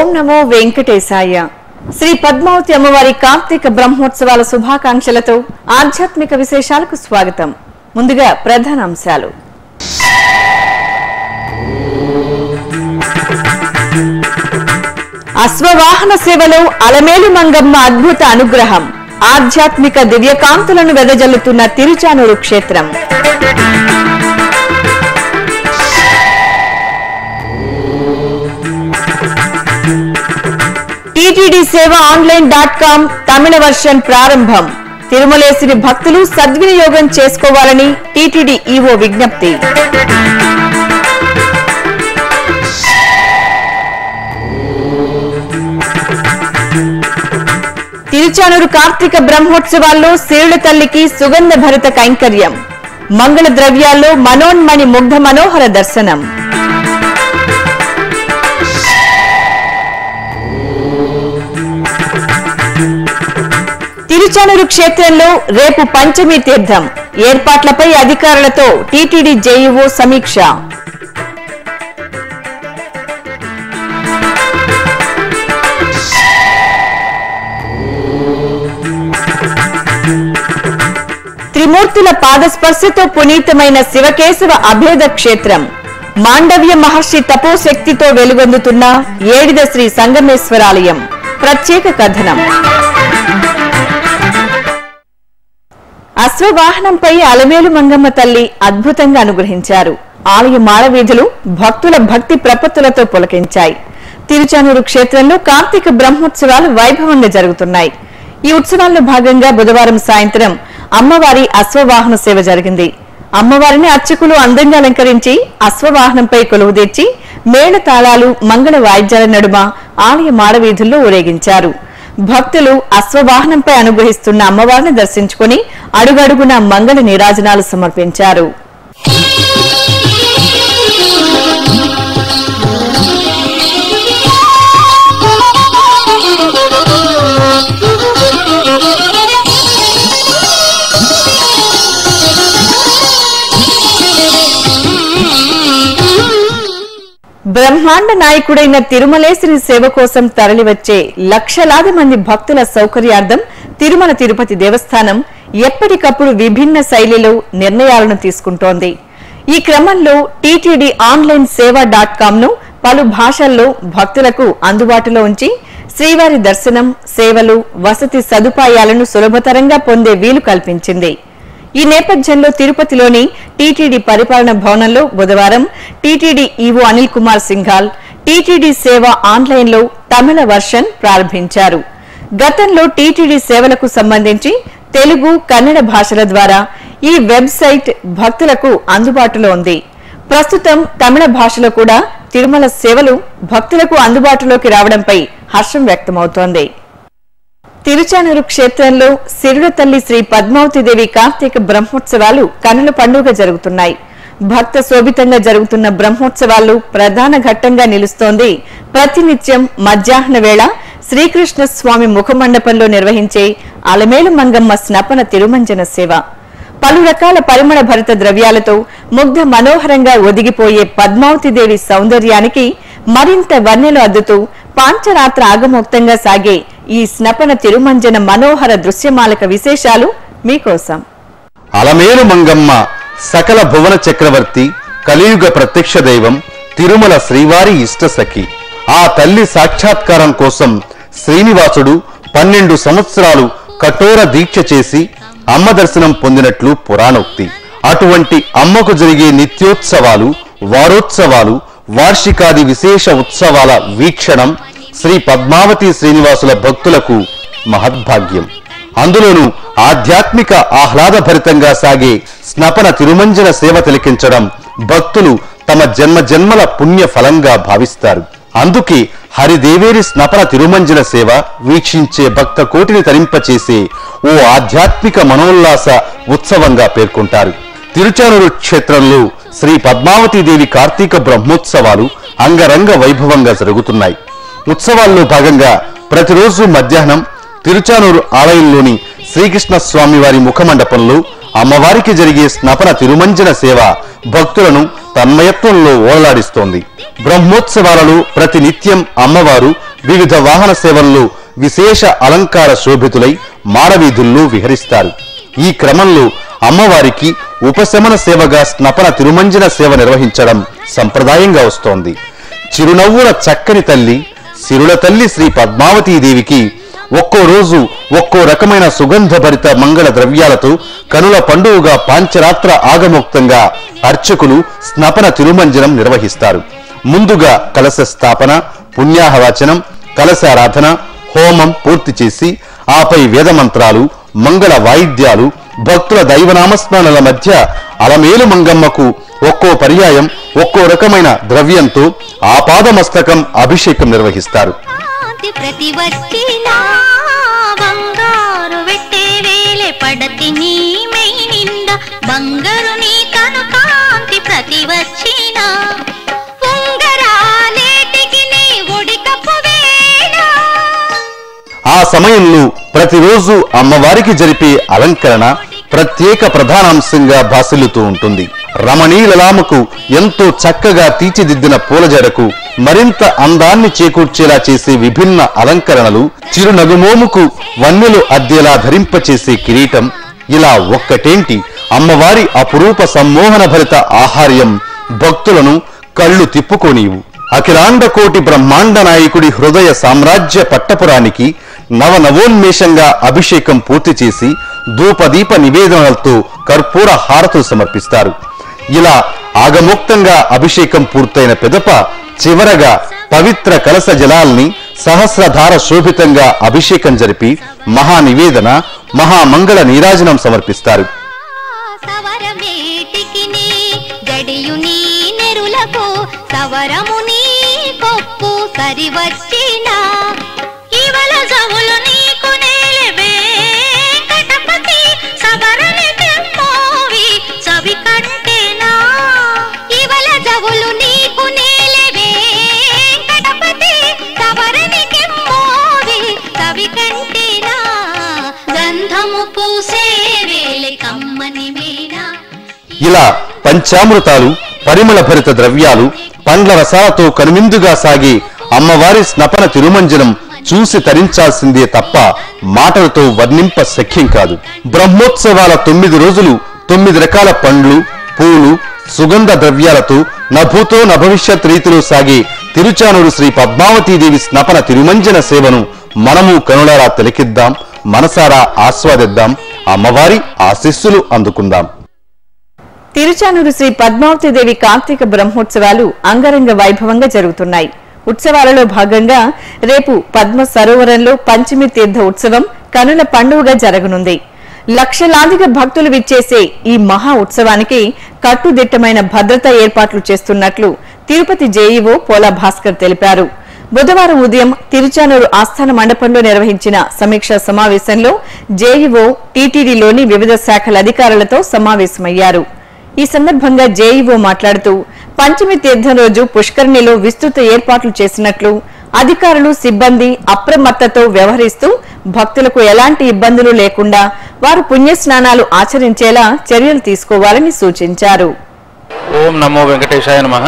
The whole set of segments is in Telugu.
నమో వెంకటేశాయ శ్రీ పద్మావతి అమ్మవారి కార్తీక బ్రహ్మోత్సవాల శుభాకాంక్షలతో ఆధ్యాత్మిక విశేషాలకు స్వాగతం ముందుగా ప్రధాన అంశాలు అశ్వవాహన సేవలో అలమేలు మంగమ్మ అద్భుత అనుగ్రహం ఆధ్యాత్మిక దివ్యకాంతులను వెదజల్లుతున్న తిరుచానూరు క్షేత్రం TTD Seva online dot com తమిళ వర్షన్ ప్రారంభం తిరుమలేసిని భక్తులు సద్వినియోగం చేసుకోవాలని టీటీడీ ఈవో విజ్ఞప్తి తిరుచానూరు కార్తీక బ్రహ్మోత్సవాల్లో శివుల తల్లికి సుగంధ భరిత కైంకర్యం మంగళ ద్రవ్యాల్లో మనోన్మణి ముగ్ధ మనోహర దర్శనం తిరుచానూరు క్షేత్రంలో రేపు పంచమి తీర్థం ఏర్పాట్లపై అధికారులతో టీటీడీ జేఈఓ సమీక్ష త్రిమూర్తుల పాదస్పర్శతో పునీతమైన శివకేశవ అభేద క్షేత్రం మాండవ్య మహర్షి తపోశక్తితో వెలుగొందుతున్న ఏడిద శ్రీ సంగమేశ్వరాలయం ప్రత్యేక కథనం అశ్వవాహనంపై అలమేలు మంగమ్మ తల్లి అద్భుతంగా అనుగ్రహించారు ఆలయ మాడవీధులు భక్తుల భక్తి ప్రపత్తులతో పులకించాయి తిరుచానూరు క్షేత్రంలో కార్తీక బ్రహ్మోత్సవాలు వైభవంగా జరుగుతున్నాయి ఈ ఉత్సవాల్లో భాగంగా బుధవారం సాయంత్రం అమ్మవారి అశ్వవాహన సేవ జరిగింది అమ్మవారిని అర్చకులు అందంగా అలంకరించి అశ్వవాహనంపై కొలువు తెచ్చి మేళ తాళాలు మంగళ వాయిద్యాల నడుమ ఆలయ మాడవీధుల్లో ఊరేగించారు భక్తులు అశ్వవాహనంపై అనుగ్రహిస్తున్న అమ్మవారిని దర్శించుకుని అడుగడుగున మంగళ నీరాజనాలు సమర్పించారు బ్రహ్మాండ నాయకుడైన తిరుమలేశ్వరి సేవ కోసం తరలివచ్చే లక్షలాది మంది భక్తుల సౌకర్యార్థం తిరుమల తిరుపతి దేవస్థానం ఎప్పటికప్పుడు విభిన్న శైలిలో నిర్ణయాలను తీసుకుంటోంది ఈ క్రమంలో TTD online Seva dot com ను పలు భాషల్లో భక్తులకు అందుబాటులో ఉంచి శ్రీవారి దర్శనం సేవలు వసతి సదుపాయాలను సులభతరంగా పొందే వీలు కల్పించింది ఈ నేపథ్యంలో తిరుపతిలోని టీటీడీ పరిపాలన భవనంలో బుధవారం TTD EO Anil Kumar Singhal TTD Seva ఆన్లైన్లో తమిళ వర్షన్ ప్రారంభించారు గతంలో టీటీడీ సేవలకు సంబంధించి తెలుగు కన్నడ భాషల ద్వారా ఈ వెబ్సైట్ భక్తులకు అందుబాటులో ఉంది ప్రస్తుతం తమిళ భాషలో కూడా తిరుమల సేవలు భక్తులకు అందుబాటులోకి రావడంపై హర్షం వ్యక్తమవుతోంది తిరుచానూరు క్షేత్రంలో సిరుల తల్లి శ్రీ పద్మావతిదేవి కార్తీక బ్రహ్మోత్సవాలు కనుల పండుగ జరుగుతున్నాయి భక్త శోభితంగా జరుగుతున్న బ్రహ్మోత్సవాల్లో ప్రధాన ఘట్టంగా నిలుస్తోంది ప్రతినిత్యం మధ్యాహ్న వేళ శ్రీకృష్ణ స్వామి ముఖమండపంలో నిర్వహించే అలమేలు మంగమ్మ స్నపన తిరుమంజన సేవ పలు రకాల పరిమళ భరిత ద్రవ్యాలతో ముగ్ధ మనోహరంగా ఒదిగిపోయే పద్మావతిదేవి సౌందర్యానికి మరింత వన్నెలు అద్దుతూ పాంచరాత్ర ఆగమోక్తంగా సాగే ఈ స్నపన తిరుమంజన మనోహర దృశ్యమాలక విశేషాలు మీకోసం అలమేలు మంగమ్మ సకల భువన చక్రవర్తి కలియుగ ప్రత్యక్ష దైవం తిరుమల శ్రీవారి ఇష్టసఖి ఆ తల్లి సాక్షాత్కారం కోసం శ్రీనివాసుడు పన్నెండు సంవత్సరాలు కఠోర దీక్ష చేసి అమ్మ దర్శనం పొందినట్లు పురాణోక్తి అటువంటి అమ్మకు జరిగే నిత్యోత్సవాలు వారోత్సవాలు వార్షికాది విశేష ఉత్సవాల వీక్షణం శ్రీ పద్మావతి శ్రీనివాసుల భక్తులకు మహద్భాగ్యం అందులోనూ ఆధ్యాత్మిక ఆహ్లాదభరితంగా సాగే స్నపన తిరుమంజన సేవ తిలకించడం భక్తులు తమ జన్మ జన్మల పుణ్య ఫలంగా భావిస్తారు అందుకే హరిదేవేరి స్నపన తిరుమంజన సేవ వీక్షించే భక్త కోటిని తరింపచేసే ఓ ఆధ్యాత్మిక మనోల్లాస ఉత్సవంగా పేర్కొంటారు తిరుచానూరు క్షేత్రంలో శ్రీ పద్మావతీదేవి కార్తీక బ్రహ్మోత్సవాలు అంగరంగ వైభవంగా జరుగుతున్నాయి ఉత్సవాల్లో భాగంగా ప్రతిరోజు మధ్యాహ్నం తిరుచానూరు ఆలయంలోని శ్రీకృష్ణ స్వామి వారి ముఖమండపంలో అమ్మవారికి జరిగే స్నపన తిరుమంజన సేవ భక్తులను తన్మయత్వంలో ఓలలాడిస్తోంది బ్రహ్మోత్సవాలలో ప్రతినిత్యం అమ్మవారు వివిధ వాహన సేవల్లో విశేష అలంకార శోభితులై మాడవీధుల్లో విహరిస్తారు ఈ క్రమంలో అమ్మవారికి ఉపశమన సేవగా స్నపన తిరుమంజన సేవ నిర్వహించడం సంప్రదాయంగా వస్తోంది చిరునవ్వుల చక్కని తల్లి సిరుల తల్లి శ్రీ పద్మావతీదేవికి ఒక్కో రోజు ఒక్కో రకమైన సుగంధభరిత మంగళ ద్రవ్యాలతో కనుల పండుగగా పాంచరాత్ర ఆగమోక్తంగా అర్చకులు స్నపన తిరుమంజనం నిర్వహిస్తారు ముందుగా కలశ స్థాపన పుణ్యాహవాచనం కలశారాధన హోమం పూర్తి చేసి ఆపై వేదమంత్రాలు మంగళ వాయిద్యాలు భక్తుల దైవనామస్మరణల మధ్య అలమేలు మంగమ్మకు ఒక్కో పర్యాయం ఒక్కో రకమైన ద్రవ్యంతో ఆపాదమస్తకం అభిషేకం నిర్వహిస్తారు కాంతి ప్రతి వచ్చినా బంగారు వెట్టే వేలే పడతి నీ మెయి నిండా బంగారు నీ కను కాంతి ప్రతి వచ్చినా ఉంగరాలేటికి నీ ఒడి కప్పు వేళ ఆ సమయంలో ప్రతిరోజు అమ్మవారికి జరిపే అలంకరణ ప్రత్యేక ప్రధానాంశంగా భాసిల్లుతూ ఉంటుంది రమణీలలామకు ఎంతో చక్కగా తీర్చిదిద్దిన పూలజడకు మరింత అందాన్ని చేకూర్చేలా చేసే విభిన్న అలంకరణలు చిరునగుమోముకు వన్నెలు అద్దెలా ధరింపచేసే కిరీటం ఇలా ఒక్కటేంటి అమ్మవారి అపురూప సమ్మోహన భరిత ఆహార్యం భక్తులను కళ్ళు తిప్పుకోనీవు అఖిలాండ కోటి బ్రహ్మాండ నాయకుడి హృదయ సామ్రాజ్య పట్టపురానికి నవనవోన్మేషంగా అభిషేకం పూర్తి చేసి ధూపదీప నివేదనలతో కర్పూర హారతులు సమర్పిస్తారు ఇలా ఆగమోక్తంగా అభిషేకం పూర్తయిన పిదప చివరగా పవిత్ర కలస జలాల్ని సహస్రధార శోభితంగా అభిషేకం జరిపి మహానివేదన మహామంగళ నీరాజనం సమర్పిస్తారు సవరమేటికి నీ గడియు నీ నెరులకు సవరము నీ కొప్పు సరివచ్చిన ఇవల జవులు నీకు నేలే వెంకటపతి సవరని తెమ్మోవి సవి కంటేనా ఇవల జవులు నీకు నేలే వెంకటపతి సవరని తెమ్మోవి సవి కంటేనా గంధము పూసే వేలే కమ్మని మీనా ఇలా పంచామృతాలు పరిమళ భరిత ద్రవ్యాలు పండ్ల రసాలతో కనుమిందుగా సాగి అమ్మవారి స్నపన తిరుమంజనం చూసి తరించాల్సిందే తప్ప మాటలతో వర్ణింప శక్యం కాదు బ్రహ్మోత్సవాల తొమ్మిది రోజులు తొమ్మిది రకాల పండ్లు పూలు సుగంధ ద్రవ్యాలతో నభూతో నభవిష్యత్ రీతిలో సాగే తిరుచానూరు శ్రీ పద్మావతీదేవి స్నపన తిరుమంజన సేవను మనము కనులారా తిలకిద్దాం మనసారా ఆస్వాదిద్దాం అమ్మవారి ఆశీస్సులు అందుకుందాం తిరుచానూరు శ్రీ పద్మావతిదేవి కార్తీక బ్రహ్మోత్సవాలు అంగరంగ వైభవంగా జరుగుతున్నాయి ఉత్సవాలలో భాగంగా రేపు పద్మ సరోవరంలో పంచమి తీర్థ ఉత్సవం కనుల పండుగగా జరగనుంది లక్షలాదిగా భక్తులు విచ్చేసే ఈ మహా ఉత్సవానికి కట్టుదిట్టమైన భద్రతా ఏర్పాట్లు చేస్తున్నట్లు తిరుపతి జేఈఓ పోలా భాస్కర్ తెలిపారు బుధవారం ఉదయం తిరుచానూరు ఆస్థాన మండపంలో నిర్వహించిన సమీక్షా సమావేశంలో జేఈఓ టీటీడీలోని వివిధ శాఖల అధికారులతో సమావేశమయ్యారు ఈ సందర్భంగా జేఈఓ మాట్లాడుతూ పంచమి తీర్థం రోజు పుష్కరిణిలో విస్తృత ఏర్పాట్లు చేసినట్లు అధికారులు సిబ్బంది అప్రమత్తతో వ్యవహరిస్తూ భక్తులకు ఎలాంటి ఇబ్బందులు లేకుండా వారు పుణ్యస్నానాలు ఆచరించేలా చర్యలు తీసుకోవాలని సూచించారు ఓం నమో వెంకటేశాయ నమ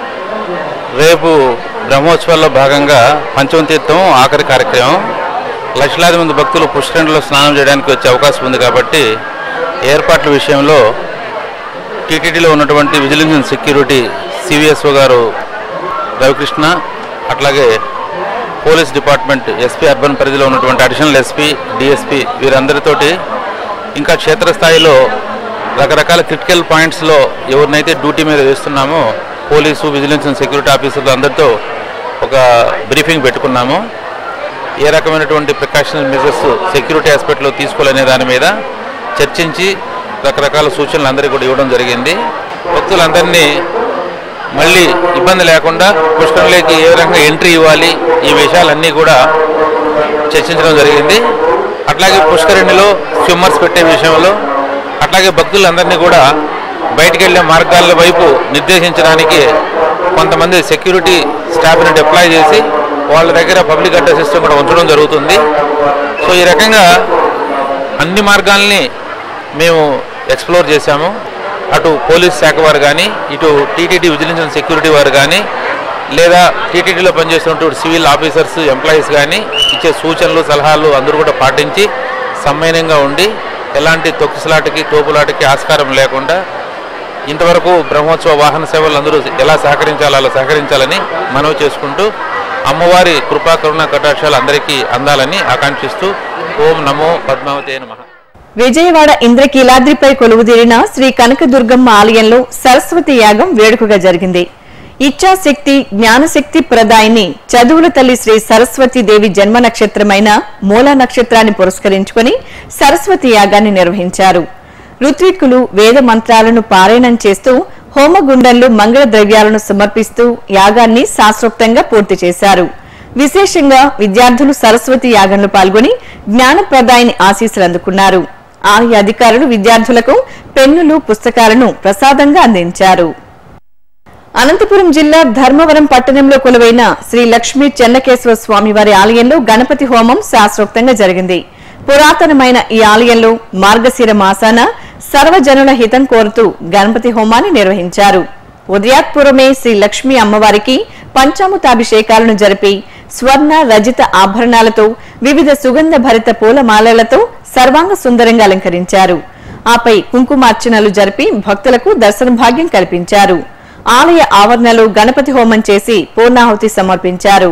రేపు బ్రహ్మోత్సవాల్లో భాగంగా పంచమ తీర్థం ఆఖరి కార్యక్రమం లక్షలాది మంది భక్తులు పుష్కరిణిలో స్నానం చేయడానికి వచ్చే అవకాశం ఉంది కాబట్టి ఏర్పాట్ల విషయంలో టీటీడీలో ఉన్నటువంటి విజిలెన్స్ అండ్ సెక్యూరిటీ సివిఎస్ఓ గారు రవికృష్ణ అట్లాగే పోలీస్ డిపార్ట్మెంట్ ఎస్పీ అర్బన్ పరిధిలో ఉన్నటువంటి అడిషనల్ ఎస్పీ డిఎస్పీ వీరందరితోటి ఇంకా క్షేత్రస్థాయిలో రకరకాల క్రిటికల్ పాయింట్స్లో ఎవరినైతే డ్యూటీ మీద వేస్తున్నామో పోలీసు విజిలెన్స్ అండ్ సెక్యూరిటీ ఆఫీసర్లు అందరితో ఒక బ్రీఫింగ్ పెట్టుకున్నాము ఏ రకమైనటువంటి ప్రికాషనల్ మెజర్స్ సెక్యూరిటీ ఆస్పెక్ట్లో తీసుకోవాలనే దాని మీద చర్చించి రకరకాల సూచనలు అందరికీ కూడా ఇవ్వడం జరిగింది భక్తులందరినీ మళ్ళీ ఇబ్బంది లేకుండా పుష్కరంలోకి ఏ విధంగా ఎంట్రీ ఇవ్వాలి ఈ విషయాలన్నీ కూడా చర్చించడం జరిగింది అట్లాగే పుష్కరిణిలో స్విమ్మర్స్ పెట్టే విషయంలో అట్లాగే భక్తులందరినీ కూడా బయటికి వెళ్ళే మార్గాల వైపు నిర్దేశించడానికి కొంతమంది సెక్యూరిటీ స్టాఫ్ని డిప్లాయ్ చేసి వాళ్ళ దగ్గర పబ్లిక్ అడ్రస్ సిస్టమ్ కూడా ఉంచడం జరుగుతుంది సో ఈ రకంగా అన్ని మార్గాల్ని మేము ఎక్స్ప్లోర్ చేశాము అటు పోలీస్ శాఖ వారు కానీ ఇటు టీటీడీ విజిలెన్స్ అండ్ సెక్యూరిటీ వారు కానీ లేదా టీటీడీలో పనిచేస్తున్నటువంటి సివిల్ ఆఫీసర్స్ ఎంప్లాయీస్ కానీ ఇచ్చే సూచనలు సలహాలు అందరూ కూడా పాటించి సమ్మేళనంగా ఉండి ఎలాంటి తొక్కిసలాటకి తోపులాటకి ఆస్కారం లేకుండా ఇంతవరకు బ్రహ్మోత్సవ వాహన సేవలు అందరూ ఎలా సహకరించాలో అలా సహకరించాలని మనవి చేసుకుంటూ అమ్మవారి కృపా కరుణ కటాక్షాలు అందరికీ అందాలని ఆకాంక్షిస్తూ ఓం నమో పద్మావతే నమః విజయవాడ ఇంద్రకీలాద్రిపై కొలువుదీరిన శ్రీ కనకదుర్గమ్మ ఆలయంలో సరస్వతి యాగం వేడుకగా జరిగింది ఇచ్ఛాశక్తి జ్ఞానశక్తి ప్రదాయిని చదువుల తల్లి శ్రీ సరస్వతి దేవి జన్మ నక్షత్రమైన మూలా నక్షత్రాన్ని పురస్కరించుకుని సరస్వతి యాగాన్ని నిర్వహించారు ఋత్విక్కులు వేద మంత్రాలను పారాయణం చేస్తూ హోమగుండంలో మంగళ ద్రవ్యాలను సమర్పిస్తూ యాగాన్ని శాస్త్రోక్తంగా పూర్తి చేశారు విశేషంగా విద్యార్థులు సరస్వతి యాగంలో పాల్గొని జ్ఞానప్రదాయిని ఆశీస్సులు అందుకున్నారు ఆలయ అధికారులు విద్యార్థులకు పెన్నులు పుస్తకాలను ప్రసాదంగా అందించారు అనంతపురం జిల్లా ధర్మవరం పట్టణంలో కొలువైన శ్రీ లక్ష్మీ చెన్నకేశ్వర స్వామివారి ఆలయంలో గణపతి హోమం శాస్త్రోక్తంగా జరిగింది పురాతనమైన ఈ ఆలయంలో మార్గశిర మాసాన సర్వజనుల హితం కోరుతూ గణపతి హోమాన్ని నిర్వహించారు ఉదయాత్పురమే శ్రీ లక్ష్మీ అమ్మవారికి పంచామృతాభిషేకాలను జరిపి స్వర్ణ రజిత ఆభరణాలతో వివిధ సుగంధ భరిత పూలమాలలతో సర్వాంగ సుందరంగా అలంకరించారు ఆపై కుంకుమార్చనలు జరిపి భక్తులకు దర్శన భాగ్యం కల్పించారు ఆలయ ఆవరణలో గణపతి హోమం చేసి పూర్ణాహుతి సమర్పించారు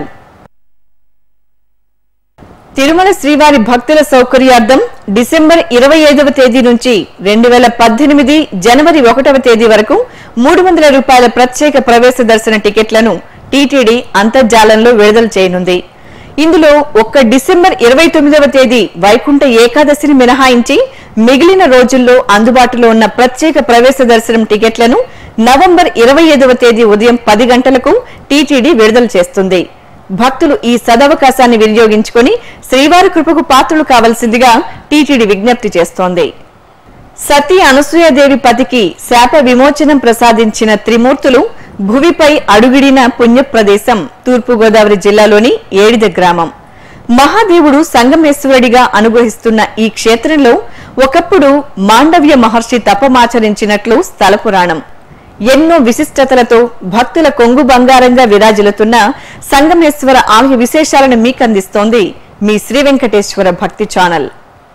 తిరుమల శ్రీవారి భక్తుల సౌకర్యార్థం డిసెంబర్ ఇరవై ఐదవ తేదీ నుంచి రెండు వేల పద్దెనిమిది జనవరి ఒకటవ తేదీ వరకు మూడు వందల రూపాయల ప్రత్యేక ప్రవేశ దర్శన టికెట్లను టీటీడీ అంతర్జాలంలో విడుదల చేయనుంది ఇందులో ఒక్క డిసెంబర్ ఇరవై తొమ్మిదవ తేదీ వైకుంఠ ఏకాదశిని మినహాయించి మిగిలిన రోజుల్లో అందుబాటులో ఉన్న ప్రత్యేక ప్రవేశ దర్శనం టికెట్లను నవంబర్ ఇరవై ఐదవ తేదీ ఉదయం పది గంటలకు టీటీడీ విడుదల చేస్తుంది భక్తులు ఈ సదవకాశాన్ని వినియోగించుకొని శ్రీవారి కృపకు పాత్రలు కావలసిందిగా టీటీడీ విజ్ఞప్తి చేస్తోంది సతీ అనసూయాదేవి పతికి శాప విమోచనం ప్రసాదించిన త్రిమూర్తులు భువిపై అడుగిడిన పుణ్యప్రదేశం తూర్పుగోదావరి జిల్లాలోని ఏడిద గ్రామం మహాదేవుడు సంగమేశ్వరుడిగా అనుగ్రహిస్తున్న ఈ క్షేత్రంలో ఒకప్పుడు మాండవ్య మహర్షి తపమాచరించినట్లు స్థల పురాణం ఎన్నో విశిష్టతలతో భక్తుల కొంగు బంగారంగా విరాజిల్లుతున్న సంగమేశ్వర ఆలయ విశేషాలను మీకు అందిస్తోంది మీ శ్రీ వెంకటేశ్వర భక్తి ఛానల్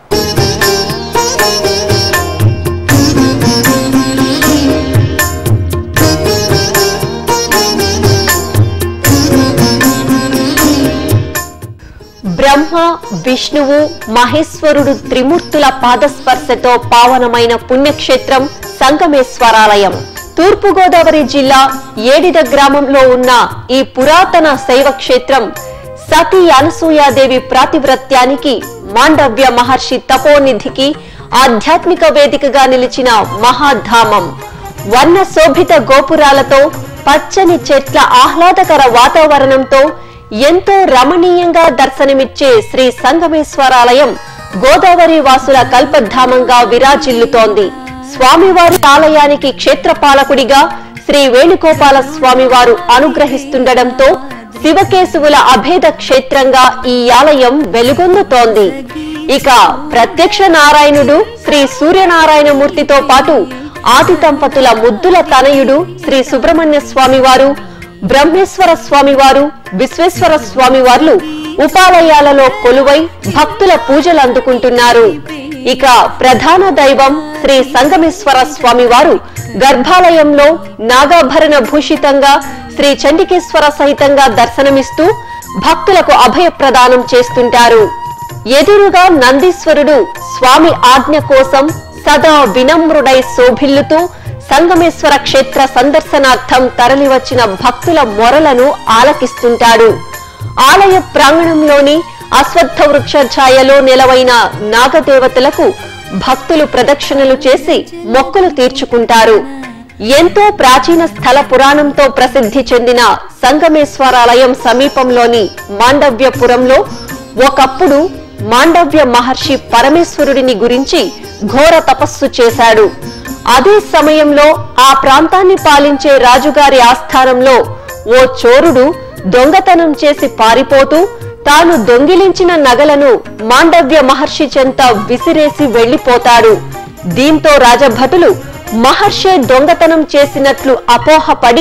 బ్రహ్మ విష్ణువు మహేశ్వరుడు త్రిమూర్తుల పాదస్పర్శతో పావనమైన పుణ్యక్షేత్రం సంగమేశ్వరాలయం తూర్పుగోదావరి జిల్లా ఏడిద గ్రామంలో ఉన్న ఈ పురాతన శైవ క్షేత్రం సతీ అనసూయాదేవి ప్రాతివ్రత్యానికి మాండవ్య మహర్షి తపోనిధికి ఆధ్యాత్మిక వేదికగా నిలిచిన మహాధామం వర్ణ శోభిత గోపురాలతో పచ్చని చెట్ల ఆహ్లాదకర వాతావరణంతో ఎంతో రమణీయంగా దర్శనమిచ్చే శ్రీ సంగమేశ్వరాలయం గోదావరి వాసుల కల్పధామంగా విరాజిల్లుతోంది స్వామివారి ఆలయానికి క్షేత్రపాలకుడిగా శ్రీ వేణుగోపాల స్వామివారు అనుగ్రహిస్తుండటంతో శివకేశవుల అభేద క్షేత్రంగా ఈ ఆలయం వెలుగొందుతోంది ఇక ప్రత్యక్ష నారాయణుడు శ్రీ సూర్యనారాయణమూర్తితో పాటు ఆది దంపతుల ముద్దుల తనయుడు శ్రీ సుబ్రహ్మణ్య స్వామివారు బ్రహ్మేశ్వర స్వామివారు విశ్వేశ్వర స్వామివార్లు ఉపాలయాలలో కొలువై భక్తుల పూజలు అందుకుంటున్నారు ఇక ప్రధాన దైవం శ్రీ సంగమేశ్వర స్వామివారు గర్భాలయంలో నాగాభరణ భూషితంగా శ్రీ చండికేశ్వర సహితంగా దర్శనమిస్తూ భక్తులకు అభయ ప్రదానం చేస్తుంటారు ఎదురుగా నందీశ్వరుడు స్వామి ఆజ్ఞ కోసం సదా వినమ్రుడై శోభిల్లుతూ సంగమేశ్వర క్షేత్ర సందర్శనార్థం తరలివచ్చిన భక్తుల మొరలను ఆలకిస్తుంటాడు ఆలయ ప్రాంగణంలోని అశ్వత్థ వృక్ష ఛాయలో నెలవైన నాగదేవతలకు భక్తులు ప్రదక్షిణలు చేసి మొక్కులు తీర్చుకుంటారు ఎంతో ప్రాచీన స్థల పురాణంతో ప్రసిద్ధి చెందిన సంగమేశ్వరాలయం సమీపంలోని మాండవ్యపురంలో ఒకప్పుడు మాండవ్య మహర్షి పరమేశ్వరుడిని గురించి ఘోర తపస్సు చేశాడు అదే సమయంలో ఆ ప్రాంతాన్ని పాలించే రాజుగారి ఆస్థానంలో ఓ చోరుడు దొంగతనం చేసి పారిపోతూ తాను దొంగిలించిన నగలను మాండవ్య మహర్షి చెంత విసిరేసి వెళ్లిపోతాడు దీంతో రాజభటులు మహర్షే దొంగతనం చేసినట్లు అపోహపడి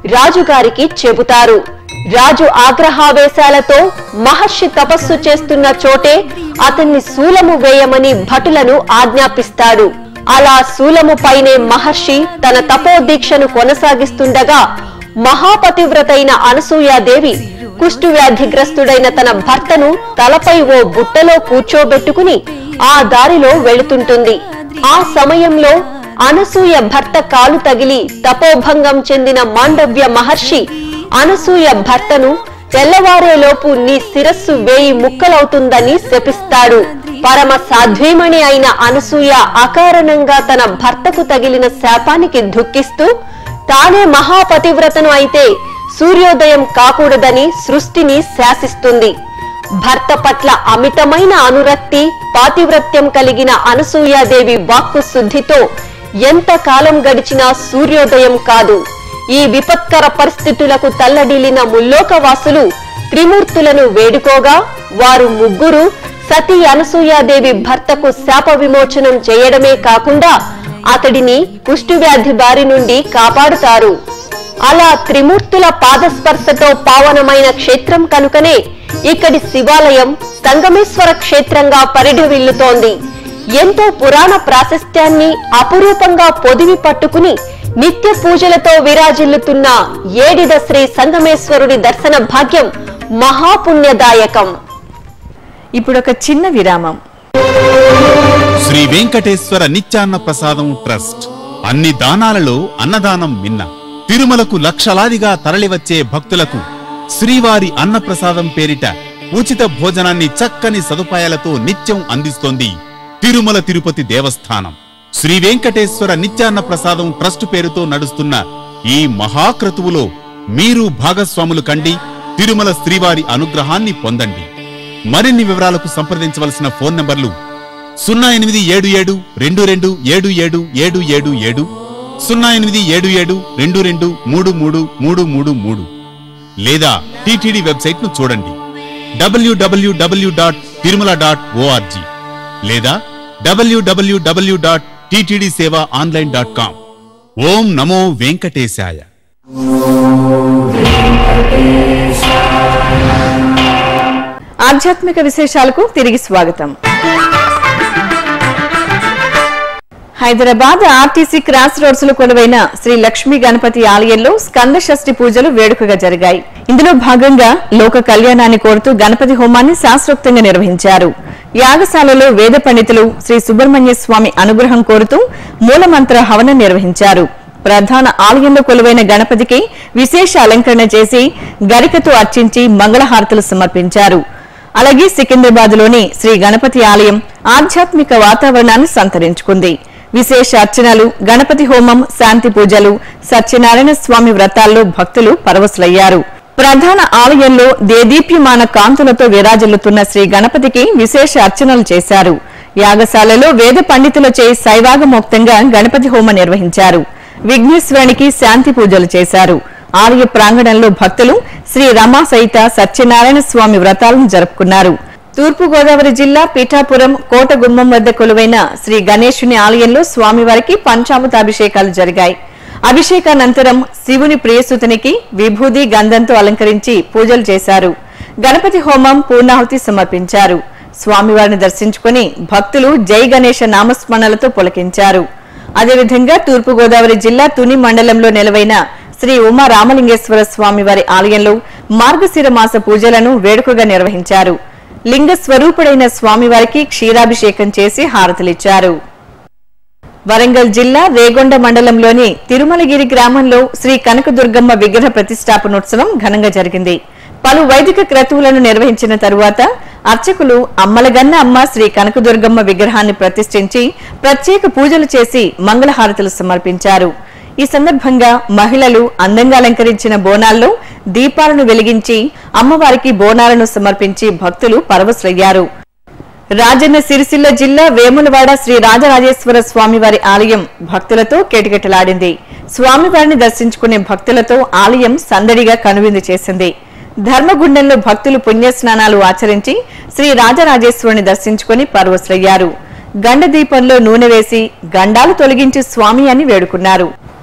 రాజుగారికి చెబుతారు రాజు ఆగ్రహావేశాలతో మహర్షి తపస్సు చేస్తున్న చోటే అతన్ని శూలము వేయమని భటులను ఆజ్ఞాపిస్తాడు అలా శూలము పైనే మహర్షి తన తపోదీక్షను కొనసాగిస్తుండగా మహాపతివ్రతైన అనసూయాదేవి కుష్టు వ్యాధిగ్రస్తుడైన తన భర్తను తలపై ఓ బుట్టలో కూర్చోబెట్టుకుని ఆ దారిలో వెళుతుంటుంది ఆ సమయంలో అనసూయ భర్త కాలు తగిలి తపోభంగం చెందిన మాండవ్య మహర్షి అనసూయ భర్తను తెల్లవారేలోపు నీ శిరస్సు వేయి ముక్కలవుతుందని శపిస్తాడు పరమ సాధ్వీమణి అయిన అనసూయ అకారణంగా తన భర్తకు తగిలిన శాపానికి దుఃఖిస్తూ తానే మహాపతివ్రతను అయితే సూర్యోదయం కాకూడదని సృష్టిని శాసిస్తుంది భర్త పట్ల అమితమైన అనురక్తి పాతివ్రత్యం కలిగిన అనసూయాదేవి వాక్కు శుద్ధితో ఎంత కాలం గడిచినా సూర్యోదయం కాదు ఈ విపత్కర పరిస్థితులకు తల్లడిల్లిన ముల్లోకవాసులు త్రిమూర్తులను వేడుకోగా వారు ముగ్గురు సతీ అనసూయాదేవి భర్తకు శాప విమోచనం చేయడమే కాకుండా అతడిని కుష్ఠవ్యాధి బారి నుండి కాపాడుతారు అలా త్రిమూర్తుల పాదస్పర్శతో పావనమైన క్షేత్రం కనుకనే ఇక్కడి శివాలయం సంగమేశ్వర క్షేత్రంగా పరిఢవిల్లుతోంది ఎంతో పురాణ ప్రాశస్త్యాన్ని అపురూపంగా పొదివి పట్టుకుని నిత్య పూజలతో విరాజిల్లుతున్న ఏడిద శ్రీ సంగమేశ్వరుడి దర్శన భాగ్యం మహాపుణ్యదాయకం ఇప్పుడు ఒక చిన్న విరామం శ్రీ వెంకటేశ్వర నిత్యాన్న ప్రసాదం ట్రస్ట్ అన్ని దానాలలో అన్నదానం మిన్న తిరుమలకు లక్షలాదిగా తరలివచ్చే భక్తులకు శ్రీవారి అన్నప్రసాదం పేరిట ఉచిత భోజనాన్ని చక్కని సదుపాయాలతో నిత్యం అందిస్తోంది తిరుమల తిరుపతి దేవస్థానం శ్రీ వెంకటేశ్వర నిత్యాన్న ప్రసాదం ట్రస్ట్ పేరుతో నడుస్తున్న ఈ మహాక్రతువులో మీరు భాగస్వాములు కండి తిరుమల శ్రీవారి అనుగ్రహాన్ని పొందండి మరిన్ని వివరాలకు సంప్రదించవలసిన ఫోన్ నంబర్లు సున్నా ఎనిమిది ఏడు ఏడు రెండు రెండు ఏడు ఏడు ఏడు ఏడు ఏడు సున్నా ఎనిమిది ఏడు ఏడు రెండు రెండు మూడు మూడు మూడు మూడు మూడు లేదా టిటిడి వెబ్సైట్ ను చూడండి డబ్ల్యూడబ్ల్యూడబ్ల్యూ డాట్ తిరుమల డాట్ ఓఆర్జీ లేదా డబ్ల్యూడబ్ల్యూడబ్ల్యూ dot TTD Seva online dot com ఓం నమో వెంకటేశాయ ఆధ్యాత్మిక విశేషాలకు తిరిగి స్వాగతం హైదరాబాద్ ఆర్టీసీ క్రాస్ రోడ్స్ లో కొలువైన శ్రీ లక్ష్మీ గణపతి ఆలయంలో స్కంద షష్ఠి పూజలు వేడుకగా జరిగాయి ఇందులో భాగంగా లోక కళ్యాణాన్ని కోరుతూ గణపతి హోమాన్ని శాస్త్రోక్తంగా నిర్వహించారు యాగశాలలో వేద పండితులు శ్రీ సుబ్రహ్మణ్య స్వామి అనుగ్రహం కోరుతూ మూలమంత్ర హవనం నిర్వహించారు ప్రధాన ఆలయంలో కొలువైన గణపతికి విశేష అలంకరణ చేసి గరికతో అర్చించి మంగళహారతులు సమర్పించారు అలాగే సికింద్రాబాద్ లోని శ్రీ గణపతి ఆలయం ఆధ్యాత్మిక వాతావరణాన్ని సంతరించుకుంది విశేష అర్చనలు గణపతి హోమం శాంతి పూజలు సత్యనారాయణ స్వామి వ్రతాల్లో భక్తులు పరవశులయ్యారు ప్రధాన ఆలయంలో దేదీప్యమాన కాంతులతో విరాజిల్లుతున్న శ్రీ గణపతికి విశేష అర్చనలు చేశారు యాగశాలలో వేద పండితులచే శైవాగమోక్తంగా గణపతి హోమం నిర్వహించారు విఘ్నేశ్వరునికి శాంతి పూజలు చేశారు ఆలయ ప్రాంగణంలో భక్తులు శ్రీ రమా సహిత సత్యనారాయణ స్వామి వ్రతాలను జరుపుకున్నారు తూర్పు గోదావరి జిల్లా పీఠాపురం కోటగుమ్మం వద్ద కొలువైన శ్రీ గణేశుని ఆలయంలో స్వామివారికి పంచామృతాభిషేకాలు జరిగాయి అభిషేకానంతరం శివుని ప్రియసుతునికి విభూది గంధంతో అలంకరించి పూజలు చేశారు గణపతి హోమం పూర్ణాహుతి సమర్పించారు స్వామివారిని దర్శించుకుని భక్తులు జై గణేశ నామస్మరణలతో పులకించారు అదేవిధంగా తూర్పు గోదావరి జిల్లా తుని మండలంలో నెలవైన శ్రీ ఉమా రామలింగేశ్వర స్వామి వారి ఆలయంలో మార్గశిర మాస పూజలను వేడుకగా నిర్వహించారు లింగ స్వరూపుడైన స్వామివారికి క్షీరాభిషేకం చేసి హారతులిచ్చారు వరంగల్ జిల్లా రేగొండ మండలంలోని తిరుమలగిరి గ్రామంలో శ్రీ కనకదుర్గమ్మ విగ్రహ ప్రతిష్టాపనోత్సవం ఘనంగా జరిగింది పలు వైదిక క్రతువులను నిర్వహించిన తరువాత అర్చకులు అమ్మలగన్న అమ్మ శ్రీ కనకదుర్గమ్మ విగ్రహాన్ని ప్రతిష్ఠించి ప్రత్యేక పూజలు చేసి మంగళహారతులు సమర్పించారు ఈ సందర్భంగా మహిళలు అందంగా అలంకరించిన బోనాల్లో దీపాలను వెలిగించి అమ్మవారికి బోనాలను సమర్పించి భక్తులు పరవశులయ్యారు రాజన్న సిరిసిల్ల జిల్లా వేములవాడ శ్రీ రాజరాజేశ్వర స్వామివారి ఆలయం భక్తులతో కేటకెటలాడింది స్వామివారిని దర్శించుకునే భక్తులతో ఆలయం సందడిగా కనువిందు చేసింది ధర్మగుండంలో భక్తులు పుణ్యస్నానాలు ఆచరించి శ్రీ రాజరాజేశ్వరుని దర్శించుకుని పరవశులయ్యారు గండ దీపంలో నూనె వేసి గండాలు తొలగించి స్వామి అని వేడుకున్నారు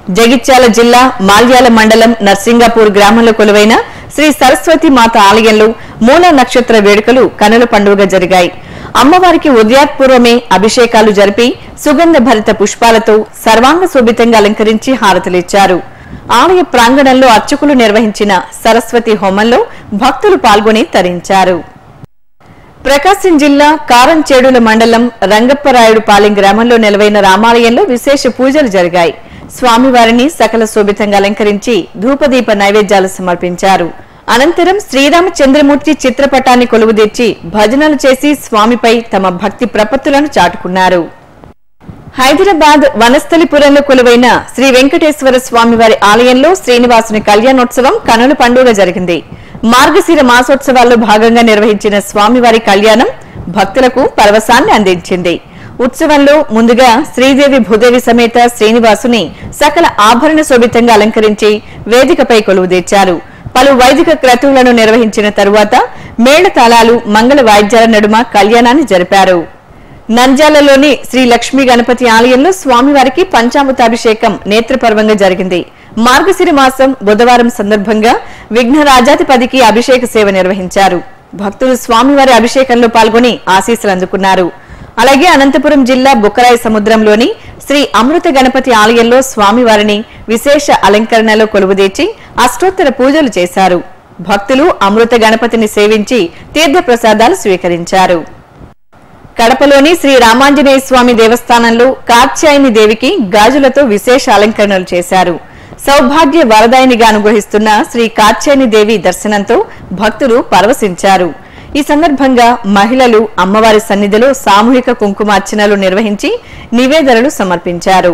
జగిత్యాల జిల్లా మాల్యాల మండలం నర్సింగాపూర్ గ్రామంలో కొలువైన శ్రీ సరస్వతి మాత ఆలయంలో మూల నక్షత్ర వేడుకలు కనుల పండుగ జరిగాయి అమ్మవారికి ఉదయాత్పూర్వమే అభిషేకాలు జరిపి సుగంధ భరిత పుష్పాలతో సర్వాంగ శోభితంగా అలంకరించి హారతలిచ్చారు ఆలయ ప్రాంగణంలో అర్చకులు నిర్వహించిన సరస్వతి హోమంలో భక్తులు పాల్గొని తరించారు ప్రకాశం జిల్లా కారంచేడుల మండలం రంగప్పరాయుడు పాలెం గ్రామంలో నెలవైన రామాలయంలో విశేష పూజలు జరిగాయి స్వామివారిని సకల శోభితంగా అలంకరించి ధూపదీప నైవేద్యాలు సమర్పించారు అనంతరం శ్రీరామచంద్రమూర్తి చిత్రపటాన్ని కొలువుదీర్చి భజనలు చేసి స్వామిపై తమ భక్తి ప్రపత్తులను చాటుకున్నారు హైదరాబాద్ వనస్థలిపురంలో కొలువైన శ్రీ వెంకటేశ్వర స్వామివారి ఆలయంలో శ్రీనివాసుని కళ్యాణోత్సవం కనుల పండుగ జరిగింది మార్గశిర మాసోత్సవాల్లో భాగంగా నిర్వహించిన స్వామివారి కళ్యాణం భక్తులకు పరవశాన్ని అందించింది ఉత్సవంలో ముందుగా శ్రీదేవి భూదేవి సమేత శ్రీనివాసుని సకల ఆభరణ శోభితంగా అలంకరించి వేదికపై కొలువుదీర్చారు పలు వైదిక క్రతువులను నిర్వహించిన తరువాత మేళతాళాలు మంగళ వాయిద్యాల నడుమ కళ్యాణాన్ని జరిపారు నంద్యాలలోని శ్రీ లక్ష్మీ గణపతి ఆలయంలో స్వామివారికి పంచామృతాభిషేకం నేత్రపర్వంగా జరిగింది మార్గశిర మాసం బుధవారం సందర్భంగా విఘ్నరాజాధిపతికి అభిషేక సేవ నిర్వహించారు భక్తులు స్వామివారి అభిషేకంలో పాల్గొని ఆశీస్సులు అందుకున్నారు అలాగే అనంతపురం జిల్లా బుక్కరాయ సముద్రంలోని శ్రీ అమృత గణపతి ఆలయంలో స్వామివారిని విశేష అలంకరణలో కొలువుదీర్చి అష్టోత్తర పూజలు చేశారు భక్తులు అమృత గణపతిని సేవించి తీర్థప్రసాదాలు స్వీకరించారు కడపలోని శ్రీ రామాంజనేయ స్వామి దేవస్థానంలో కాత్యాయని దేవికి గాజులతో విశేష అలంకరణలు చేశారు సౌభాగ్య వరదాయినిగా అనుగ్రహిస్తున్న శ్రీ కాత్యాయని దేవి దర్శనంతో భక్తులు పరవశించారు ఈ సందర్భంగా మహిళలు అమ్మవారి సన్నిధిలో సామూహిక కుంకుమార్చనలు నిర్వహించి నివేదనలు సమర్పించారు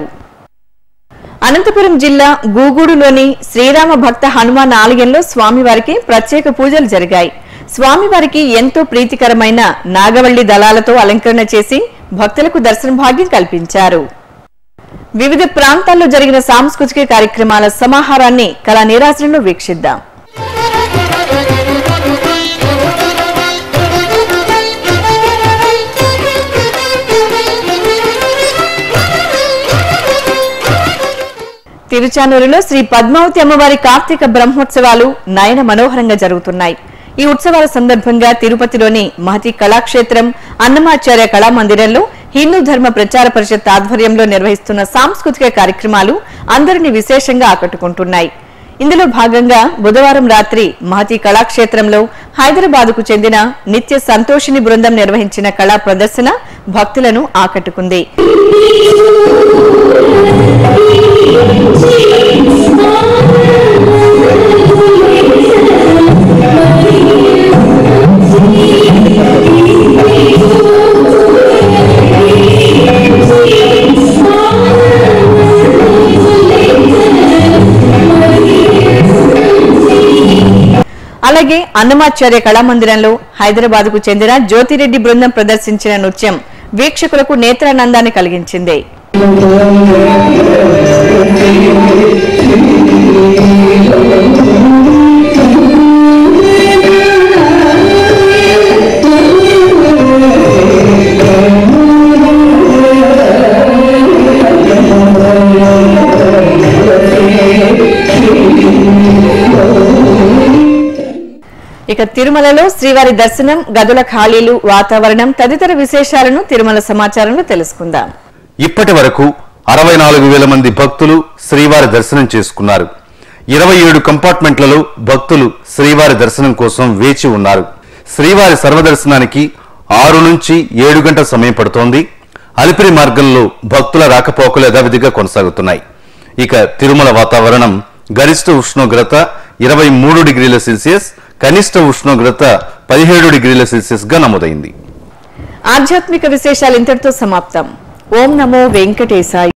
అనంతపురం జిల్లా గూగూడులోని శ్రీరామ భక్త హనుమాన్ ఆలయంలో స్వామివారికి ప్రత్యేక పూజలు జరిగాయి స్వామివారికి ఎంతో ప్రీతికరమైన నాగవల్లి దళాలతో అలంకరణ చేసి భక్తులకు దర్శన భాగ్యం కల్పించారు వివిధ ప్రాంతాల్లో జరిగిన సాంస్కృతిక కార్యక్రమాల సమాహారాన్ని కళా నీరాజనంలో వీక్షిద్దాం తిరుచానూరులో శ్రీ పద్మావతి అమ్మవారి కార్తీక బ్రహ్మోత్సవాలు నయన మనోహరంగా జరుగుతున్నాయి ఈ ఉత్సవాల సందర్భంగా తిరుపతిలోని మహతి కళాక్షేత్రం అన్నమాచార్య కళామందిరంలో హిందూ ధర్మ ప్రచార పరిషత్ ఆధ్వర్యంలో నిర్వహిస్తున్న సాంస్కృతిక కార్యక్రమాలు అందరినీ విశేషంగా ఆకట్టుకుంటున్నాయి ఇందులో భాగంగా బుధవారం రాత్రి మహతి కళాక్షేత్రంలో హైదరాబాద్ కు చెందిన నిత్య సంతోషిని బృందం నిర్వహించిన కళా ప్రదర్శన భక్తులను ఆకట్టుకుంది అలాగే అన్నమాచార్య కళామందిరంలో హైదరాబాద్ కు చెందిన జ్యోతిరెడ్డి బృందం ప్రదర్శించిన నృత్యం వీక్షకులకు నేత్రానందాన్ని కలిగించింది ఇక తిరుమలలో శ్రీవారి దర్శనం గదుల ఖాళీలు వాతావరణం తదితర విశేషాలను తిరుమల సమాచారంలో తెలుసుకుందాం ఇప్పటి వరకు అరవై నాలుగు వేల మంది భక్తులు శ్రీవారి దర్శనం చేసుకున్నారు ఇరవై ఏడు కంపార్ట్మెంట్లలో భక్తులు శ్రీవారి దర్శనం కోసం వేచి ఉన్నారు శ్రీవారి సర్వదర్శనానికి ఆరు నుంచి ఏడు గంటల సమయం పడుతోంది అలిపిరి మార్గంలో భక్తుల రాకపోకలు యథావిధిగా కొనసాగుతున్నాయి ఇక తిరుమల వాతావరణం గరిష్ట ఉష్ణోగ్రత ఇరవై మూడు డిగ్రీల సెల్సియస్ కనిష్ట ఉష్ణోగ్రత పదిహేడు డిగ్రీల సెల్సియస్ గా నమోదైంది ఆధ్యాత్మిక విశేషాలు ఇంతటితో సమాప్తం ఓం నమో వెంకటేశాయ